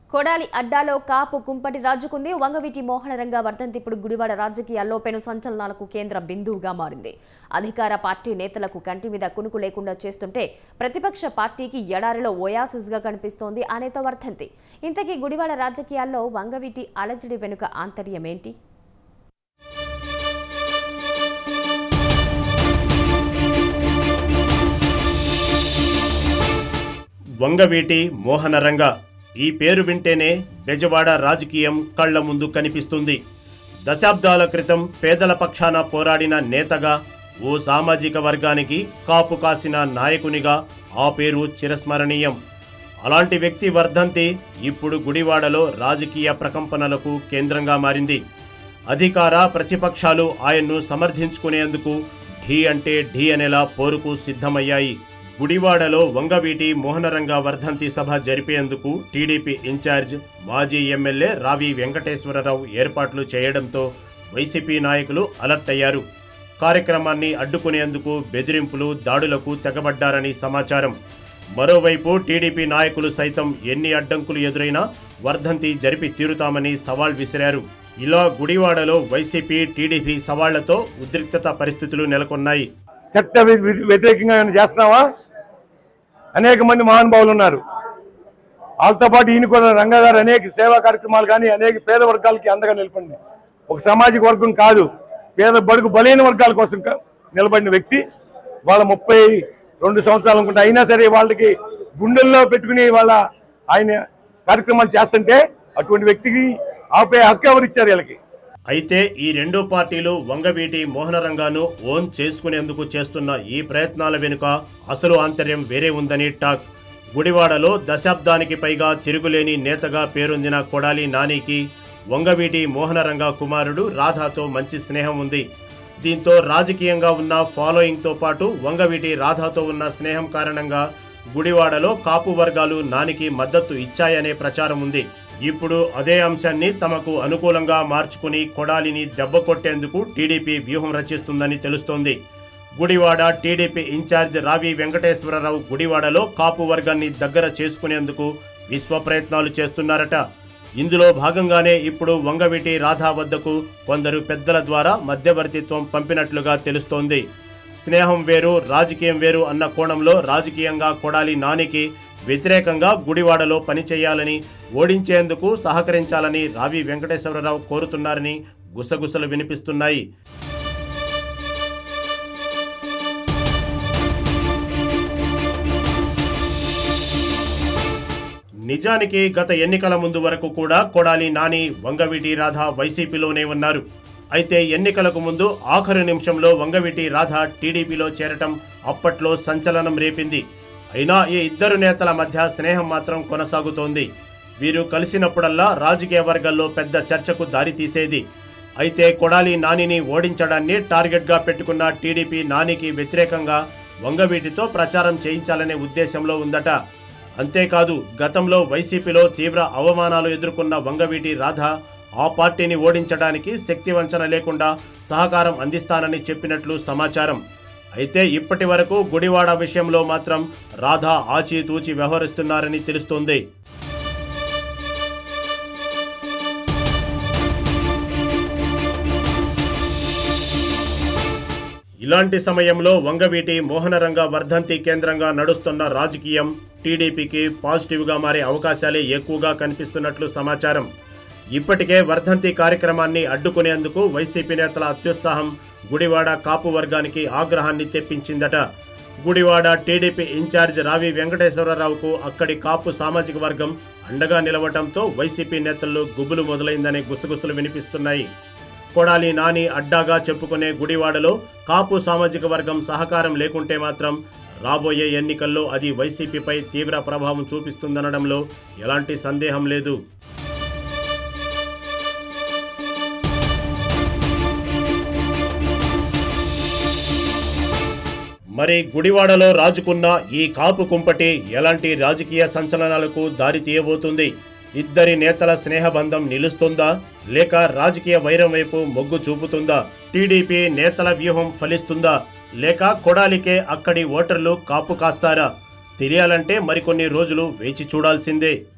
కొడాలి అడ్డాలో కాపు కుంపటి రాజుకుంది వంగవీటి మోహనరంగ వర్ధంతి ఇప్పుడు గుడివాడ రాజకీయాల్లో పెను సంచలనాలకు కేంద్ర బిందువుగా మారింది అధికార పార్టీ నేతలకు కంటి మీద కునుకు లేకుండా చేస్తుంటే ప్రతిపక్ష పార్టీకి ఎడారిలో ఓయాసిస్గా కనిపిస్తోంది ఆ నేత వర్ధంతి ఇంతకీ గుడివాడ రాజకీయాల్లో వంగవీటి అలజడి వెనుక ఆంతర్యమేంటి వంగవీటి మోహనరంగ ఈ పేరు వింటేనే బెజవాడ రాజకీయం కళ్ల ముందు కనిపిస్తుంది దశాబ్దాల క్రితం పేదల పక్షాన పోరాడిన నేతగా ఓ సామాజిక వర్గానికి కాపు కాసిన నాయకునిగా ఆ పేరు చిరస్మరణీయం అలాంటి వ్యక్తి వర్ధంతి ఇప్పుడు గుడివాడలో రాజకీయ ప్రకంపనలకు కేంద్రంగా మారింది అధికార ప్రతిపక్షాలు ఆయన్ను సమర్థించుకునేందుకు ఢీ అంటే ఢీ అనేలా పోరుకు సిద్ధమయ్యాయి గుడివాడలో వంగవీటి మోహనరంగ వర్ధంతి సభ జరిపేందుకు టీడీపీ ఇన్ఛార్జ్ మాజీ ఎమ్మెల్యే రావి వెంకటేశ్వరరావు ఏర్పాట్లు చేయడంతో వైసీపీ నాయకులు అలర్ట్ అయ్యారు కార్యక్రమాన్ని అడ్డుకునేందుకు బెదిరింపులు దాడులకు తెగబడ్డారని సమాచారం మరోవైపు టీడీపీ నాయకులు సైతం ఎన్ని అడ్డంకులు ఎదురైనా వర్ధంతి జరిపి తీరుతామని సవాల్ విసిరారు ఇలా గుడివాడలో వైసీపీ టీడీపీ సవాళ్లతో ఉద్రిక్తత పరిస్థితులు నెలకొన్నాయి చట్ట వ్య- వ్య- వ్యతిరేకంగా ఏమైనా చేస్తున్నావా అనేక మంది మహానుభావులు ఉన్నారు వాళ్ళతో పాటు ఈయన కూడా రంగా గారు అనేక సేవా కార్యక్రమాలు కానీ అనేక పేద వర్గాలకి అండగా నిలబడింది ఒక సామాజిక వర్గం కాదు పేద బడుగు బలైన వర్గాల కోసం క- నిలబడిన వ్యక్తి వాళ్ళ ముప్పై రెండు సంవత్సరాలు అనుకుంటా అయినా సరే వాళ్ళకి గుండెల్లో పెట్టుకుని వాళ్ళ ఆయన కార్యక్రమాలు చేస్తుంటే అటువంటి వ్యక్తికి ఆపే హక్కు ఎవరు ఇచ్చారు వీళ్ళకి అయితే ఈ రెండు పార్టీలు వంగవీటి మోహనరంగాను ఓన్ చేసుకునేందుకు చేస్తున్న ఈ ప్రయత్నాల వెనుక అసలు ఆంతర్యం వేరే ఉందని టాక్ గుడివాడలో దశాబ్దానికి పైగా తిరుగులేని నేతగా పేరొందిన కొడాలి నానికి వంగవీటి మోహనరంగ కుమారుడు రాధాతో మంచి స్నేహం ఉంది దీంతో రాజకీయంగా ఉన్న ఫాలోయింగ్తో పాటు వంగవీటి రాధాతో ఉన్న స్నేహం కారణంగా గుడివాడలో కాపు వర్గాలు నానికి మద్దతు ఇచ్చాయనే ప్రచారం ఉంది ఇప్పుడు అదే అంశాన్ని తమకు అనుకూలంగా మార్చుకుని కొడాలిని దెబ్బకొట్టేందుకు టీడీపీ వ్యూహం రచిస్తుందని తెలుస్తోంది గుడివాడ టీడీపీ ఇన్ఛార్జ్ రావి వెంకటేశ్వరరావు గుడివాడలో కాపు వర్గాన్ని దగ్గర చేసుకునేందుకు విశ్వ ప్రయత్నాలు చేస్తున్నారట ఇందులో భాగంగానే ఇప్పుడు వంగవీటి రాధా వద్దకు కొందరు పెద్దల ద్వారా మధ్యవర్తిత్వం పంపినట్లుగా తెలుస్తోంది స్నేహం వేరు రాజకీయం వేరు అన్న కోణంలో రాజకీయంగా కొడాలి నానికి వ్యతిరేకంగా గుడివాడలో పనిచేయాలని ఓడించేందుకు సహకరించాలని రావి వెంకటేశ్వరరావు కోరుతున్నారని గుసగుసలు వినిపిస్తున్నాయి నిజానికి గత ఎన్నికల ముందు వరకు కూడా కొడాలి నాని వంగవీటి రాధ వైసీపీలోనే ఉన్నారు అయితే ఎన్నికలకు ముందు ఆఖరు నిమిషంలో వంగవీటి రాధ టీడీపీలో చేరటం అప్పట్లో సంచలనం రేపింది అయినా ఈ ఇద్దరు నేతల మధ్య స్నేహం మాత్రం కొనసాగుతోంది వీరు కలిసినప్పుడల్లా రాజకీయ వర్గాల్లో పెద్ద చర్చకు దారితీసేది అయితే కొడాలి నానిని ఓడించడాన్ని టార్గెట్గా పెట్టుకున్న టీడీపీ నానికి వ్యతిరేకంగా వంగవీటితో ప్రచారం చేయించాలనే ఉద్దేశంలో ఉందట అంతేకాదు గతంలో వైసీపీలో తీవ్ర అవమానాలు ఎదుర్కొన్న వంగవీటి రాధ ఆ పార్టీని ఓడించడానికి శక్తి వంచన లేకుండా సహకారం అందిస్తానని చెప్పినట్లు సమాచారం అయితే ఇప్పటి వరకు గుడివాడ విషయంలో మాత్రం రాధ ఆచితూచి వ్యవహరిస్తున్నారని తెలుస్తోంది ఇలాంటి సమయంలో వంగవీటి మోహనరంగ వర్ధంతి కేంద్రంగా నడుస్తున్న రాజకీయం టీడీపీకి పాజిటివ్గా మారే అవకాశాలే ఎక్కువగా కనిపిస్తున్నట్లు సమాచారం ఇప్పటికే వర్ధంతి కార్యక్రమాన్ని అడ్డుకునేందుకు వైసీపీ నేతల అత్యుత్సాహం గుడివాడ కాపు వర్గానికి ఆగ్రహాన్ని తెప్పించిందట గుడివాడ టీడీపీ ఇన్ఛార్జ్ రావి వెంకటేశ్వరరావుకు అక్కడి కాపు సామాజిక వర్గం అండగా నిలవటంతో వైసీపీ నేతల్లో గుబులు మొదలైందనే గుసగుసలు వినిపిస్తున్నాయి కొడాలి నాని అడ్డాగా చెప్పుకునే గుడివాడలో కాపు సామాజిక వర్గం సహకారం లేకుంటే మాత్రం రాబోయే ఎన్నికల్లో అది వైసీపీపై తీవ్ర ప్రభావం చూపిస్తుందనడంలో ఎలాంటి సందేహం లేదు మరి గుడివాడలో రాజుకున్న ఈ కాపు కుంపటి ఎలాంటి రాజకీయ సంచలనాలకు దారి తీయబోతుంది ఇద్దరి నేతల స్నేహబంధం నిలుస్తుందా లేక రాజకీయ వైరం వైపు మొగ్గు చూపుతుందా టీడీపీ నేతల వ్యూహం ఫలిస్తుందా లేక కొడాలికే అక్కడి ఓటర్లు కాపు కాస్తారా తెలియాలంటే మరికొన్ని రోజులు వేచి చూడాల్సిందే